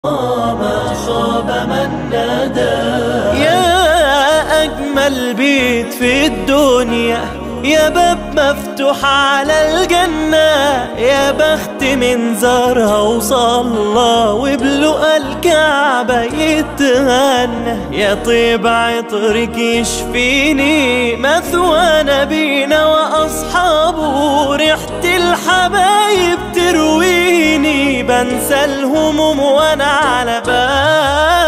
ما خاب من نادى يا أجمل بيت في الدنيا يا باب مفتوح على الجنة يا بخت من زارها وصلى وبلقى الكعبة يتغنى يا طيب عطرك يشفيني مثوى نبينا وأصحابه ريحة الحبايب ترويني بنسى الهموم وأنا على بالي